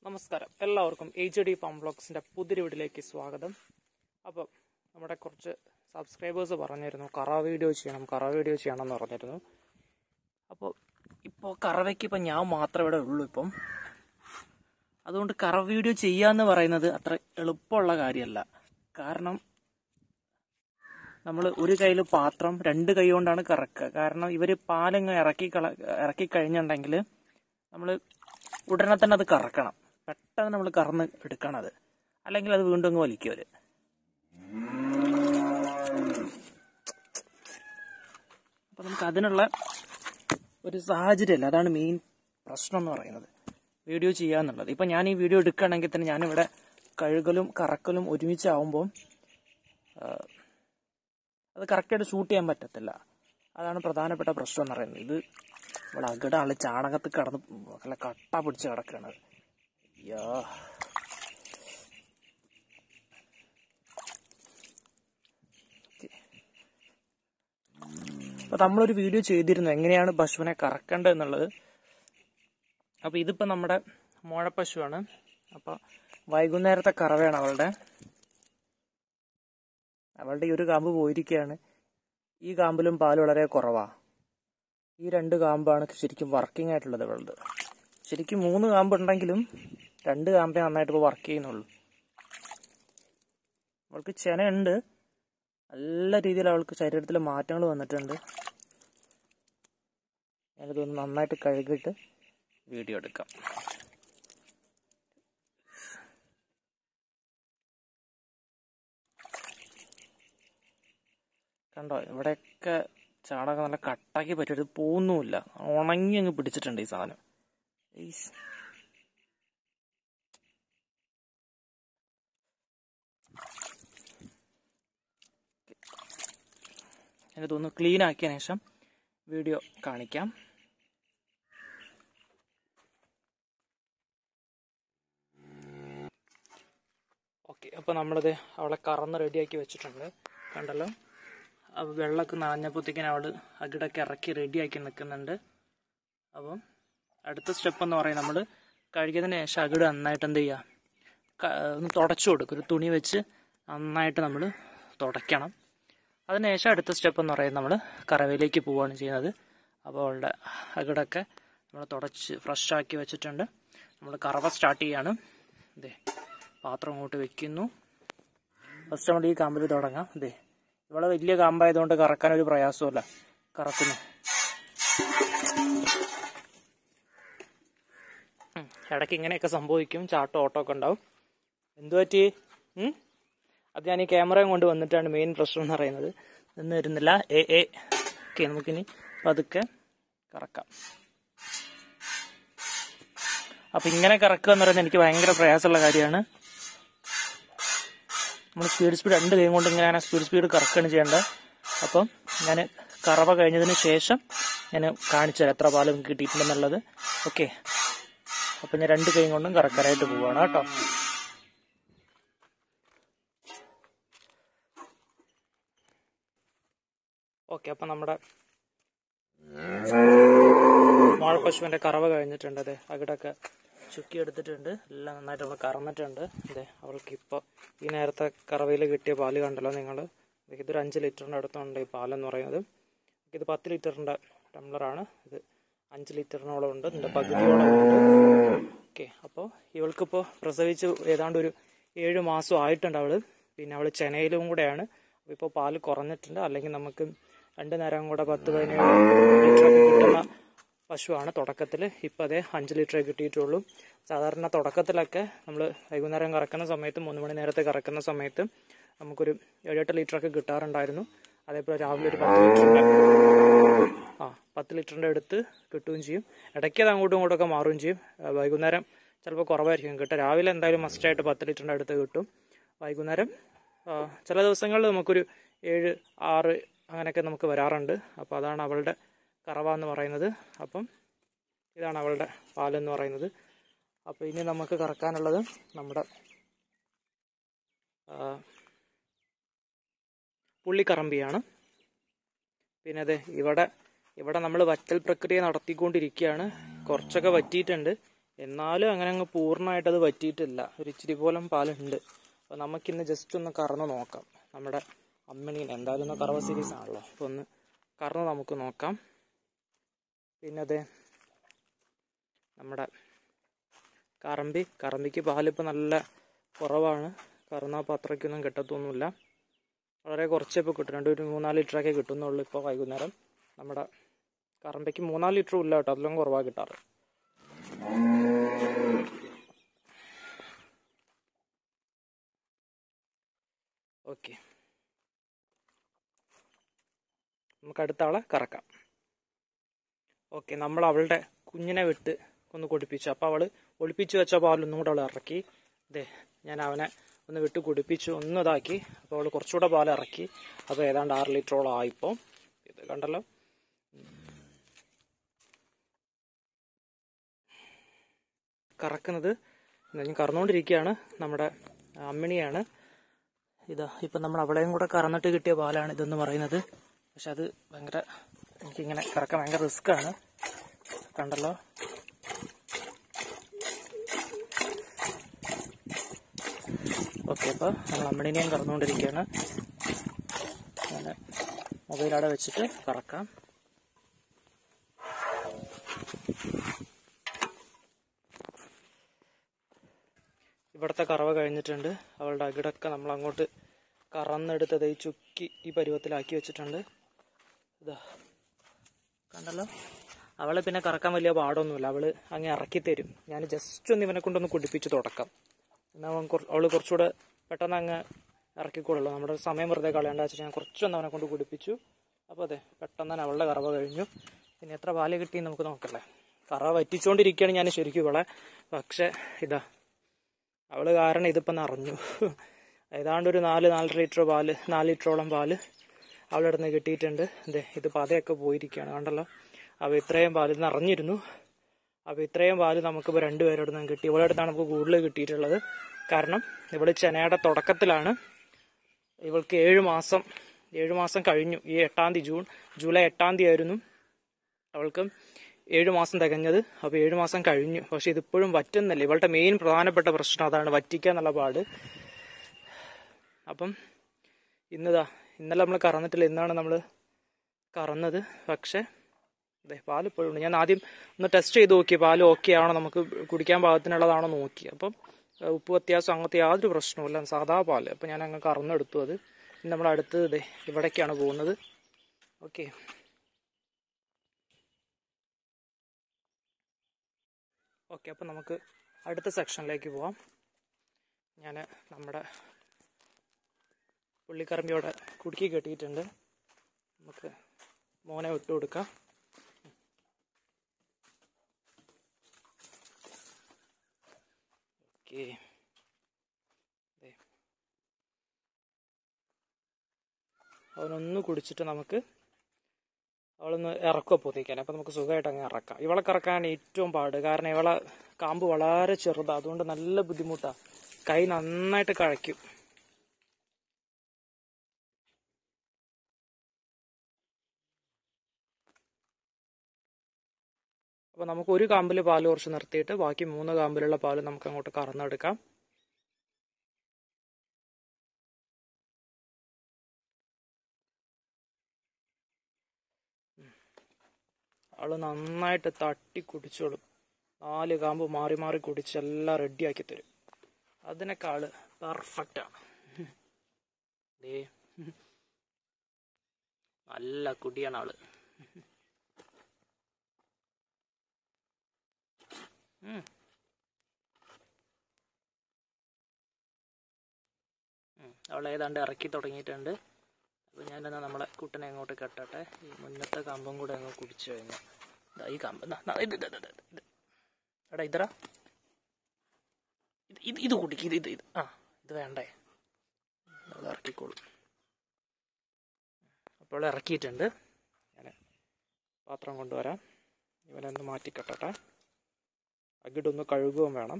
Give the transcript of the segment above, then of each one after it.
നമസ്കാരം എല്ലാവർക്കും H D pharm ബ്ലോഗ്സിന്റെ പുതിയ വീഡിയോയിലേക്ക് സ്വാഗതം അപ്പോൾ നമ്മുടെ കുറച്ച് സബ്സ്ക്രൈബേഴ്സ് പറഞ്ഞിരുന്നു കറ വീഡിയോ ചെയ്യണം കറ വീഡിയോ ചെയ്യണം എന്ന് പറഞ്ഞിരുന്നു അപ്പോൾ ഇപ്പോൾ കറവയ്ക്ക് ഇപ്പം ഞാൻ മാത്രമേ ഇവിടെ ഉള്ളൂ ഇപ്പം അതുകൊണ്ട് കറ വീഡിയോ ചെയ്യാന്ന് പറയുന്നത് അത്ര എളുപ്പമുള്ള കാര്യമല്ല കാരണം നമ്മൾ ഒരു കയ്യിൽ പാത്രം രണ്ട് കൈ കൊണ്ടാണ് കറക്കുക കാരണം ഇവർ പാലങ്ങ് ഇറക്കി കള ഇറക്കി കഴിഞ്ഞിട്ടുണ്ടെങ്കിൽ നമ്മൾ ഉടനെ തന്നെ അത് കറക്കണം പെട്ടെന്ന് നമ്മൾ കറന്ന് എടുക്കണം അത് അല്ലെങ്കിൽ അത് വീണ്ടും അങ്ങ് വലിക്കും അവര് അപ്പൊ നമുക്ക് അതിനുള്ള ഒരു സാഹചര്യമല്ല അതാണ് മെയിൻ പ്രശ്നം എന്ന് പറയുന്നത് വീഡിയോ ചെയ്യാന്നുള്ളത് ഇപ്പൊ ഞാൻ ഈ വീഡിയോ എടുക്കുകയാണെങ്കിൽ തന്നെ ഞാനിവിടെ കഴുകലും കറക്കലും ഒരുമിച്ചാവുമ്പോൾ അത് കറക്റ്റായിട്ട് ഷൂട്ട് ചെയ്യാൻ പറ്റത്തില്ല അതാണ് പ്രധാനപ്പെട്ട പ്രശ്നം എന്ന് പറയുന്നത് ഇത് ഇവിടെ അകിട ആള് ചാണകത്തിൽ കിടന്ന് നല്ല കട്ട പിടിച്ച് കിടക്കുകയാണ് അയ്യോ അപ്പൊ നമ്മളൊരു വീഡിയോ ചെയ്തിരുന്നു എങ്ങനെയാണ് പശുവിനെ കറക്കേണ്ടത് എന്നുള്ളത് അപ്പൊ ഇതിപ്പോ നമ്മുടെ മോഴപ്പശുവാണ് അപ്പൊ വൈകുന്നേരത്തെ കറവയാണ് അവളുടെ അവളുടെ ഈ ഒരു കാമ്പ് പോയിരിക്കുകയാണ് ഈ കാമ്പിലും പാൽ വളരെ കുറവാ ഈ രണ്ട് കാമ്പാണ് ശരിക്കും വർക്കിംഗ് ആയിട്ടുള്ളത് അവളുടെ ശരിക്കും മൂന്ന് കാമ്പ് ഉണ്ടെങ്കിലും രണ്ട് കാമ്പേ നന്നായിട്ട് ഇപ്പോൾ വർക്ക് ചെയ്യുന്നുള്ളൂ അവൾക്ക് ചെനയുണ്ട് നല്ല രീതിയിൽ അവൾക്ക് ശരീരത്തിൽ മാറ്റങ്ങൾ വന്നിട്ടുണ്ട് ഞാനിതൊന്ന് നന്നായിട്ട് കഴുകിയിട്ട് വീഡിയോ എടുക്കാം കണ്ടോ ഇവിടെയൊക്കെ ചാണകം നല്ല കട്ടാക്കി പറ്റിയിട്ട് പോകുന്നുമില്ല ഉണങ്ങി അങ്ങ് പിടിച്ചിട്ടുണ്ട് ഈ സാധനം ഈസ്. ഞാനിതൊന്ന് ക്ലീൻ ആക്കിയതിനു ശേഷം വീഡിയോ കാണിക്കാം ഓക്കെ അപ്പോൾ നമ്മളിത് അവളെ കറന്ന് റെഡിയാക്കി വെച്ചിട്ടുണ്ട് കണ്ടല്ലോ അപ്പോൾ വെള്ളമൊക്കെ നനഞ്ഞപ്പോഴത്തേക്കിനും അവൾ അകിടൊക്കെ ഇറക്കി റെഡിയാക്കി നിൽക്കുന്നുണ്ട് അപ്പം അടുത്ത സ്റ്റെപ്പ് എന്ന് പറയുന്നത് നമ്മൾ കഴുകിയതിന് ശേഷം അകിട് നന്നായിട്ട് എന്ത് ചെയ്യുക ക- ഒന്ന് തുടച്ചു കൊടുക്കും ഒരു തുണി വെച്ച് നന്നായിട്ട് നമ്മൾ തുടയ്ക്കണം അതിനുശേഷം അടുത്ത സ്റ്റെപ്പ് എന്ന് പറയുന്നത് നമ്മൾ കറവയിലേക്ക് പോവുകയാണ് ചെയ്യുന്നത് അപ്പോൾ അവളുടെ അകിടൊക്കെ നമ്മൾ തുടച്ച് ഫ്രഷ് ആക്കി വെച്ചിട്ടുണ്ട് നമ്മൾ കറവ സ്റ്റാർട്ട് ചെയ്യാണ് ഇതേ പാത്രം അങ്ങോട്ട് വെക്കുന്നു ഫസ്റ്റ് നമ്മൾ ഈ കാമ്പിൽ തുടങ്ങാം ഇതേ ഇവിടെ വലിയ കാമ്പായതുകൊണ്ട് കറക്കാൻ ഒരു പ്രയാസമല്ല കറക്കുന്നു ഉം, ഇടയ്ക്ക് ഇങ്ങനെയൊക്കെ സംഭവിക്കും ചാട്ടോ ഓട്ടോ ഒക്കെ ഉണ്ടാവും എന്തു പറ്റി ഉം? അത് ഞാൻ ഈ ക്യാമറയും കൊണ്ട് വന്നിട്ടാണ് മെയിൻ പ്രശ്നം എന്ന് പറയുന്നത് നിന്ന് വരുന്നില്ല എ എ ഓക്കെ നമുക്കിനി പതുക്കെ കറക്കാം അപ്പൊ ഇങ്ങനെ കറക്കുക എന്ന് പറയുന്നത് എനിക്ക് ഭയങ്കര പ്രയാസമുള്ള കാര്യമാണ് നമ്മൾ സ്പീഡ് സ്പീഡ് രണ്ട് കൈ കൊണ്ട് ഇങ്ങനെ സ്പീഡ് സ്പീഡ് കറക്കുകയാണ് ചെയ്യേണ്ടത് അപ്പം ഞാൻ കറവ കഴിഞ്ഞതിന് ശേഷം ഞാൻ കാണിച്ചു തരാം എത്ര പാല് നമുക്ക് കിട്ടിയിട്ടുണ്ടെന്നുള്ളത് ഓക്കെ അപ്പം ഞാൻ രണ്ട് കൈ കൊണ്ടും കറക്കാനായിട്ട് പോവാണ് കേട്ടോ ഓക്കെ അപ്പം നമ്മുടെ മോഴപ്പശുവിന്റെ കറവ കഴിഞ്ഞിട്ടുണ്ട് അതെ അകിടൊക്കെ ചുക്കി എടുത്തിട്ടുണ്ട് എല്ലാം നന്നായിട്ട് നമ്മൾ കറന്നിട്ടുണ്ട് അതെ അവൾക്ക് ഇപ്പോൾ ഈ നേരത്തെ കറവയിൽ കിട്ടിയ പാല് കണ്ടല്ലോ നിങ്ങൾ ഇതൊരു അഞ്ച് ലിറ്ററിൻ്റെ അടുത്തുണ്ട് ഈ പാലെന്ന് പറയുന്നത് ഇത് പത്ത് ലിറ്ററിൻ്റെ ടംബ്ലറാണ് ഇത് അഞ്ച് ലിറ്ററിനോളം ഉണ്ട് ഇതിൻ്റെ പകുതിയോളം ഉണ്ട് ഓക്കെ അപ്പോൾ ഇവൾക്കിപ്പോൾ പ്രസവിച്ച് ഏതാണ്ട് ഒരു ഏഴ് മാസം ആയിട്ടുണ്ട് അവള് പിന്നെ അവൾ ചെനയിലും കൂടെയാണ് അപ്പോൾ ഇപ്പോൾ പാല് കുറഞ്ഞിട്ടുണ്ട് അല്ലെങ്കിൽ നമുക്ക് രണ്ട് നേരം കൂടെ പത്ത് പതിനേഴ് ലിറ്ററൊക്കെ കിട്ടുന്ന പശുവാണ് തുടക്കത്തിൽ ഇപ്പം അതേ അഞ്ച് ലിറ്ററേ കിട്ടിയിട്ടുള്ളൂ സാധാരണ തുടക്കത്തിലൊക്കെ നമ്മൾ വൈകുന്നേരം കറക്കുന്ന സമയത്ത് മൂന്ന് മണി നേരത്തെ കറക്കുന്ന സമയത്ത് നമുക്കൊരു ഏഴെട്ട് ലിറ്ററൊക്കെ കിട്ടാറുണ്ടായിരുന്നു അതേപോലെ രാവിലെ ഒരു പത്ത് ലിറ്ററിൻ്റെ ആ പത്ത് ലിറ്ററിൻ്റെ അടുത്ത് കിട്ടുകയും ചെയ്യും ഇടയ്ക്ക് അത് അങ്ങോട്ടും ഇങ്ങോട്ടൊക്കെ മാറുകയും ചെയ്യും ആ, വൈകുന്നേരം ചിലപ്പോൾ കുറവായിരിക്കും കിട്ടുക രാവിലെ എന്തായാലും മസ്റ്റായിട്ട് പത്ത് ലിറ്ററിൻ്റെ അടുത്ത് കിട്ടും വൈകുന്നേരം ആ, ചില ദിവസങ്ങളിൽ നമുക്കൊരു ഏഴ് ആറ് അങ്ങനെയൊക്കെ നമുക്ക് വരാറുണ്ട് അപ്പോൾ അതാണ് അവളുടെ കറവ എന്ന് പറയുന്നത് അപ്പം ഇതാണ് അവളുടെ പാലെന്ന് പറയുന്നത് അപ്പോൾ ഇനി നമുക്ക് കറക്കാനുള്ളത് നമ്മുടെ ആ, പുള്ളിക്കറമ്പിയാണ് പിന്നെ അതെ ഇവിടെ ഇവിടെ നമ്മൾ വറ്റൽ പ്രക്രിയ നടത്തിക്കൊണ്ടിരിക്കുകയാണ് കുറച്ചൊക്കെ വറ്റിയിട്ടുണ്ട് എന്നാലും അങ്ങനെ അങ്ങ് പൂർണ്ണമായിട്ട് അത് വറ്റിയിട്ടില്ല ഒരു ഇച്ചിരി പോലും പാലുണ്ട് അപ്പോൾ നമുക്കിന്ന് ജസ്റ്റ് ഒന്ന് കറന്ന് നോക്കാം നമ്മുടെ അമ്മിണീനെ എന്തായാലും ഒന്ന് കറവ സീരീസ് ആണല്ലോ അപ്പോൾ ഒന്ന് കറന്ന് നമുക്ക് നോക്കാം പിന്നെ അതെ നമ്മുടെ കറമ്പി കറമ്പിക്ക് പാലിപ്പോൾ നല്ല കുറവാണ് കറന്നപ്പോൾ അത്രയ്ക്കൊന്നും കിട്ടത്തൊന്നുമില്ല വളരെ കുറച്ചേ ഇപ്പോൾ കിട്ടും രണ്ട് ഒരു മൂന്നാല് ലിറ്ററൊക്കെ കിട്ടുന്നുള്ളൂ ഇപ്പോൾ വൈകുന്നേരം നമ്മുടെ കറമ്പയ്ക്ക് മൂന്നാല് ലിറ്ററും ഇല്ല കേട്ടോ അതിലും കുറവാണ് കിട്ടാറ് ഓക്കെ നമുക്ക് അടുത്ത ആളെ കറക്കാം ഓക്കെ നമ്മൾ അവളുടെ കുഞ്ഞിനെ വിട്ട് ഒന്ന് കുടിപ്പിച്ചു അപ്പോൾ അവൾ ഒളിപ്പിച്ചു വെച്ച പാലൊന്നും കൂടെ അവൾ ഇറക്കി ദേ ഞാൻ അവനെ ഒന്ന് വിട്ട് കുടിപ്പിച്ചു ഒന്ന് ഇതാക്കി അപ്പോൾ അവൾ കുറച്ചുകൂടെ പാൽ ഇറക്കി അപ്പോൾ ഏതാണ്ട് ആറ് ലിറ്ററോളം ആയിപ്പോൾ ഇത് കണ്ടല്ലോ കറക്കുന്നത് ഞാൻ കറന്നുകൊണ്ടിരിക്കുകയാണ് നമ്മുടെ അമ്മിണിയാണ് ഇതാ ഇപ്പം നമ്മൾ അവിടെയും കൂടെ കറന്നിട്ട് കിട്ടിയ പാലാണ് ഇതെന്ന് പറയുന്നത് പക്ഷെ അത് ഭയങ്കര എനിക്കിങ്ങനെ കറക്കാൻ ഭയങ്കര റിസ്ക്കാണ് കണ്ടല്ലോ ഓക്കെ അപ്പോൾ നമ്മൾ അമ്മിണിനെയും കറന്നുകൊണ്ടിരിക്കുകയാണ് ഞാൻ മൊബൈൽ അവിടെ വെച്ചിട്ട് കറക്കാം ഇവിടുത്തെ കറവ കഴിഞ്ഞിട്ടുണ്ട് അവളുടെ അകിടൊക്കെ നമ്മൾ അങ്ങോട്ട് കറന്നെടുത്തത് ഈ ചുക്കി ഈ പരുവത്തിലാക്കി വെച്ചിട്ടുണ്ട് ഇതാ കണ്ടല്ലോ അവളെ പിന്നെ കറക്കാൻ വലിയ പാടൊന്നുമില്ല അവള് അങ്ങ് ഇറക്കി തരും ഞാൻ ജസ്റ്റ് ഒന്ന് ഇവനെ കൊണ്ടൊന്ന് കുടിപ്പിച്ച് തുടക്കാം എന്നാൽ അവൻ കുറ- അവള് കുറച്ചുകൂടെ പെട്ടെന്ന് അങ്ങ് ഇറക്കിക്കോളൂ നമ്മുടെ സമയം വെറുതെ കളയേണ്ട വെച്ചിട്ട് ഞാൻ കുറച്ചൊന്ന് അവനെ കൊണ്ട് കുടിപ്പിച്ചു അപ്പോൾ അതെ പെട്ടെന്ന് തന്നെ അവളുടെ കറവ കഴിഞ്ഞു പിന്നെ എത്ര പാല് കിട്ടി നമുക്ക് നോക്കല്ലേ കറവ വറ്റിച്ചുകൊണ്ടിരിക്കുകയാണ് ഞാൻ ശരിക്കും ഇവളെ പക്ഷെ ഇതാ അവള് കാരണം ഇതിപ്പം നിറഞ്ഞു ഏതാണ്ട് ഒരു നാല് നാലര ലിറ്റർ പാല് നാല് ലിറ്ററോളം പാല് അവളുടെ അടുത്ത് നിന്ന് കിട്ടിയിട്ടുണ്ട് അതെ ഇത് പതയൊക്കെ പോയിരിക്കുകയാണ് കണ്ടല്ലോ അപ്പോൾ ഇത്രയും പാല് നിറഞ്ഞിരുന്നു അപ്പോൾ ഇത്രയും പാല് നമുക്കിപ്പോൾ രണ്ടുപേരുടെ നിന്ന് കിട്ടി ഇവളുടെ അടുത്താണ് നമുക്ക് കൂടുതൽ കിട്ടിയിട്ടുള്ളത് കാരണം ഇവള് ചെനയുടെ തുടക്കത്തിലാണ് ഇവൾക്ക് ഏഴ് മാസം ഏഴ് മാസം കഴിഞ്ഞു ഈ എട്ടാം തീയതി ജൂൺ ജൂലൈ എട്ടാം തീയതി ആയിരുന്നു അവൾക്ക് ഏഴ് മാസം തികഞ്ഞത് അപ്പോൾ ഏഴ് മാസം കഴിഞ്ഞു പക്ഷെ ഇതിപ്പോഴും വറ്റുന്നില്ല ഇവളുടെ മെയിൻ പ്രധാനപ്പെട്ട പ്രശ്നം അതാണ് വറ്റിക്കുക എന്നുള്ള പാട് അപ്പം ഇന്നതാ ഇന്നലെ നമ്മൾ കറന്നിട്ടില്ല ഇന്നാണ് നമ്മൾ കറന്നത് പക്ഷേ അതെ പാൽ ഇപ്പോഴും ഉണ്ട് ഞാൻ ആദ്യം ഒന്ന് ടെസ്റ്റ് ചെയ്ത് നോക്കി പാൽ ഓക്കെ ആണോ നമുക്ക് കുടിക്കാൻ പാകത്തിനുള്ളതാണോ നോക്കി അപ്പം ഏഹ്, ഉപ്പ് വ്യത്യാസം അങ്ങനത്തെ യാതൊരു പ്രശ്നവുമില്ല സാധാ പാൽ അപ്പം ഞാൻ അങ്ങ് കറന്നെടുത്തു അത് ഇനി നമ്മൾ അടുത്ത് ഇതേ ഇവിടേക്കാണ് പോകുന്നത് ഓക്കെ ഓക്കെ അപ്പം നമുക്ക് അടുത്ത സെക്ഷനിലേക്ക് പോവാം ഞാൻ നമ്മുടെ പുള്ളിക്കറമ്പിയോടെ കുടുക്കി കെട്ടിയിട്ടുണ്ട് നമുക്ക് മോനെ വിട്ടു കൊടുക്കാം ഓക്കെ അവനൊന്ന് കുടിച്ചിട്ട് നമുക്ക് അവളൊന്ന് ഇറക്കുക പൊതിക്കാൻ അപ്പം നമുക്ക് സുഖമായിട്ട് അങ്ങ് ഇറക്കാം ഇവളെ കറക്കാൻ ഏറ്റവും പാട് കാരണം ഇവളെ കാമ്പ് വളരെ ചെറുതാണ് അതുകൊണ്ട് നല്ല ബുദ്ധിമുട്ടാണ് കൈ നന്നായിട്ട് കഴയ്ക്കും അപ്പോൾ നമുക്ക് ഒരു കാമ്പിൽ പാല് കുറച്ച് നിർത്തിയിട്ട് ബാക്കി മൂന്ന് കാമ്പിലുള്ള പാല് നമുക്ക് അങ്ങോട്ട് കറന്നെടുക്കാം അവള് നന്നായിട്ട് തട്ടി കുടിച്ചോളും നാല് കാമ്പ് മാറി മാറി കുടിച്ച് എല്ലാം റെഡിയാക്കി തരും അതിനൊക്കെ ആള് പെർഫെക്റ്റ് ആണ് ദേ നല്ല കുടിയാണ് ആള് ഉം. ഉം. അവൾ ഏതാണ്ട് ഇറക്കി തുടങ്ങിയിട്ടുണ്ട് അപ്പോൾ ഞാനെന്നാ നമ്മളെ കുട്ടനെ അങ്ങോട്ട് കെട്ടട്ടെ ഈ മുന്നത്തെ കമ്പും കൂടെ അങ്ങ് കുടിച്ചു കഴിഞ്ഞു ദാ ഈ കമ്പ് ദാ, ദാ, ഇത് ഇത് ഇത് ഇത് ഇത്. എടാ ഇതറാ ഇത് ഇത് ഇത് കുടിക്ക് ഇത് ഇത് ഇത് ആ ഇത് വേണ്ടേ അത് ഇറക്കിക്കോളും അപ്പോൾ ഇറക്കിയിട്ടുണ്ട് ഞാൻ പാത്രം കൊണ്ടുവരാം ഇവനൊന്ന് മാറ്റിക്കെട്ടട്ടെ അകിടൊന്ന് കഴുകുകയും വേണം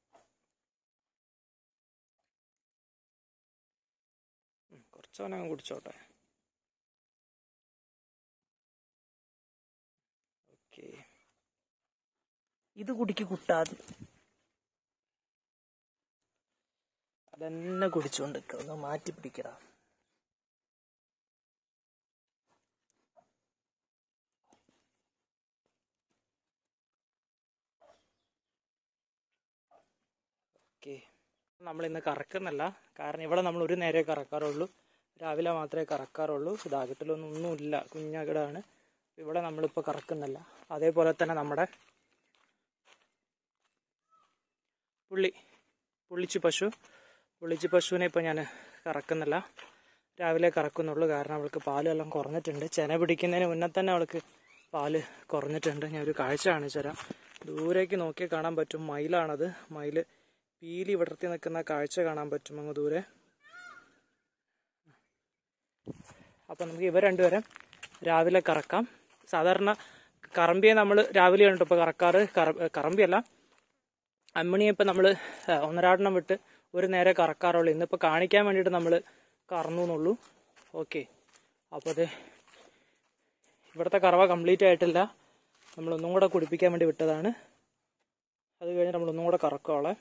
ഉം, കുറച്ചവനങ്ങ് കുടിച്ചോട്ടെ ഓക്കെ ഇത് കുടിക്ക് കുട്ടാത് അതെന്നെ കുടിച്ചോണ്ട് ഒന്ന് മാറ്റി പിടിക്കടാ ഓക്കെ നമ്മൾ ഇന്ന് കറക്കുന്നില്ല കാരണം ഇവിടെ നമ്മൾ ഒരു നേരെ കറക്കാറുള്ളൂ രാവിലെ മാത്രമേ കറക്കാറുള്ളൂ ഇത് അകട്ടിലൊന്നും ഒന്നുമില്ല കുഞ്ഞകിടാണ് ഇവിടെ നമ്മളിപ്പോൾ കറക്കുന്നില്ല അതേപോലെ തന്നെ നമ്മുടെ പുള്ളി പുള്ളിച്ചു പശു പുള്ളിച്ചു പശുവിനെ ഇപ്പോൾ ഞാൻ കറക്കുന്നില്ല രാവിലെ കറക്കുന്നുള്ളൂ കാരണം അവൾക്ക് പാലെല്ലാം കുറഞ്ഞിട്ടുണ്ട് ചെന പിടിക്കുന്നതിന് മുന്നേ തന്നെ അവൾക്ക് പാല് കുറഞ്ഞിട്ടുണ്ട് ഞാൻ ഒരു കാഴ്ച കാണിച്ചു തരാം ദൂരേക്ക് നോക്കി കാണാൻ പറ്റും മയിലാണത് മയില് പീലി വിടർത്തി നിൽക്കുന്ന കാഴ്ച കാണാൻ പറ്റും അങ്ങ് ദൂരെ അപ്പം നമുക്ക് ഇവ രണ്ടുപേരും രാവിലെ കറക്കാം സാധാരണ കറമ്പിയെ നമ്മൾ രാവിലെയാണ് ഇപ്പോൾ കറക്കാറ് കറ കറമ്പിയല്ല അമ്മിണിയെ ഇപ്പം നമ്മൾ ഒന്നരാടണം വിട്ട് ഒരു നേരെ കറക്കാറുള്ളൂ ഇന്നിപ്പോൾ കാണിക്കാൻ വേണ്ടിയിട്ട് നമ്മൾ കറന്നു എന്നുള്ളൂ ഓക്കെ അപ്പോൾ അത് ഇവിടുത്തെ കറവ കംപ്ലീറ്റ് ആയിട്ടില്ല നമ്മൾ ഒന്നും കൂടെ കുടിപ്പിക്കാൻ വേണ്ടി വിട്ടതാണ് അത് കഴിഞ്ഞ് നമ്മൾ ഒന്നും കൂടെ കറക്കോളെ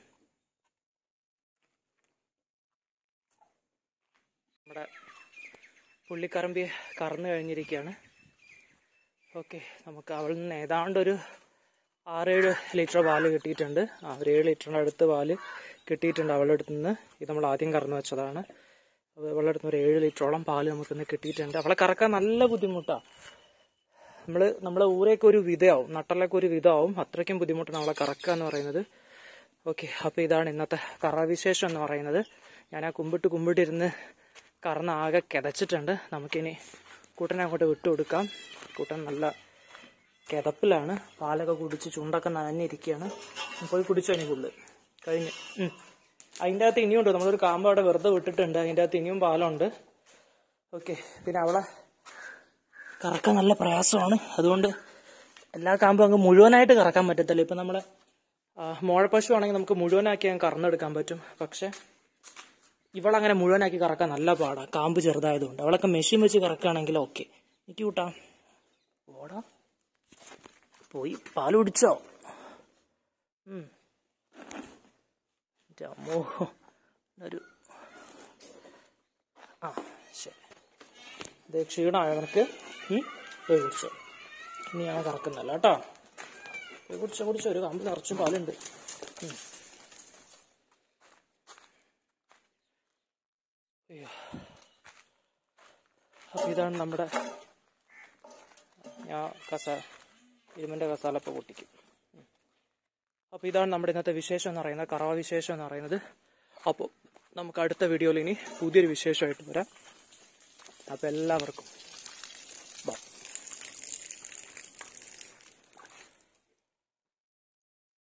നമ്മുടെ പുള്ളിക്കറമ്പി കറന്നു കഴിഞ്ഞിരിക്കുകയാണ് ഓക്കെ നമുക്ക് അവളിൽ നിന്ന് ഏതാണ്ട് ഒരു ആറേഴ് ലിറ്റർ പാല് കിട്ടിയിട്ടുണ്ട് ആ ഒരു ഏഴ് ലിറ്ററിൻ്റെ അടുത്ത് പാല് കിട്ടിയിട്ടുണ്ട് അവളുടെ അടുത്ത് നിന്ന് ഇത് നമ്മൾ ആദ്യം കറന്നു വെച്ചതാണ് അപ്പോൾ അവളുടെ അടുത്ത് നിന്ന് ഒരു ഏഴ് ലിറ്ററോളം പാല് നമുക്കിന്ന് കിട്ടിയിട്ടുണ്ട് അവളെ കറക്കാൻ നല്ല ബുദ്ധിമുട്ടാണ് നമ്മൾ നമ്മളെ ഊരേക്ക് ഒരു വിധയാവും നട്ടലൊക്കെ ഒരു വിധമാവും അത്രയ്ക്കും ബുദ്ധിമുട്ടാണ് അവളെ കറക്കുക എന്ന് പറയുന്നത് ഓക്കെ അപ്പോൾ ഇതാണ് ഇന്നത്തെ കറവിശേഷം എന്ന് പറയുന്നത് ഞാൻ ആ കുമ്പിട്ട് കുമ്പിട്ടിരുന്ന് കറന്ന് ആകെ കിതച്ചിട്ടുണ്ട് നമുക്കിനി കൂട്ടനെ അങ്ങോട്ട് വിട്ടുകൊടുക്കാം കൂട്ടൻ നല്ല കിതപ്പിലാണ് പാലൊക്കെ കുടിച്ച് ചുണ്ടൊക്കെ നനഞ്ഞിരിക്കുകയാണ് പോയി കുടിച്ചോ ഇനി ഫുള്ള് കഴിഞ്ഞ് ഉം. അതിൻ്റെ അകത്ത് ഇനിയുണ്ട് നമ്മളൊരു കാമ്പ് അവിടെ വെറുതെ വിട്ടിട്ടുണ്ട് അതിൻ്റെ അകത്ത് ഇനിയും പാലുണ്ട് ഓക്കെ പിന്നെ അവളെ കറക്കാൻ നല്ല പ്രയാസമാണ് അതുകൊണ്ട് എല്ലാ കാമ്പും അങ്ങ് മുഴുവനായിട്ട് കറക്കാൻ പറ്റത്തില്ല ഇപ്പം നമ്മളെ ആ, മോഴപ്പശു ആണെങ്കിൽ നമുക്ക് മുഴുവനാക്കി അങ്ങ് കറന്നെടുക്കാൻ പറ്റും പക്ഷെ ഇവളങ്ങനെ മുഴുവനാക്കി കറക്കാൻ നല്ല പാടാണ് കാമ്പ് ചെറുതായതുകൊണ്ട് അവളൊക്കെ മെഷീൻ വെച്ച് കറക്കുകയാണെങ്കിൽ ഓക്കെ എനിക്ക് കൂട്ടാ ഓടാ പോയി പാല് കുടിച്ചോ ഉം. എൻ്റെ അമ്മോ ഒരു ആ ശരി ഇത് ക്ഷീണമായോ നിനക്ക് ഉം? പോയി കുടിച്ചോ ഇനി ഞാൻ കറക്കുന്നല്ല കേട്ടോ പോയി കുടിച്ചോ കുടിച്ചോ ഒരു കമ്പ് നിറച്ചും പാലുണ്ട് ഉം. അയ്യോ അപ്പൊ ഇതാണ് നമ്മുടെ ഞാൻ കസ ഇരുമ്പിന്റെ കസാല ഇപ്പോൾ പൊട്ടിക്കും ഉം. അപ്പൊ ഇതാണ് നമ്മുടെ ഇന്നത്തെ വിശേഷം എന്ന് പറയുന്നത് കറവ വിശേഷം എന്ന് പറയുന്നത് അപ്പോൾ നമുക്ക് അടുത്ത വീഡിയോയിൽ ഇനി പുതിയൊരു വിശേഷമായിട്ട് വരാം അപ്പോൾ എല്ലാവർക്കും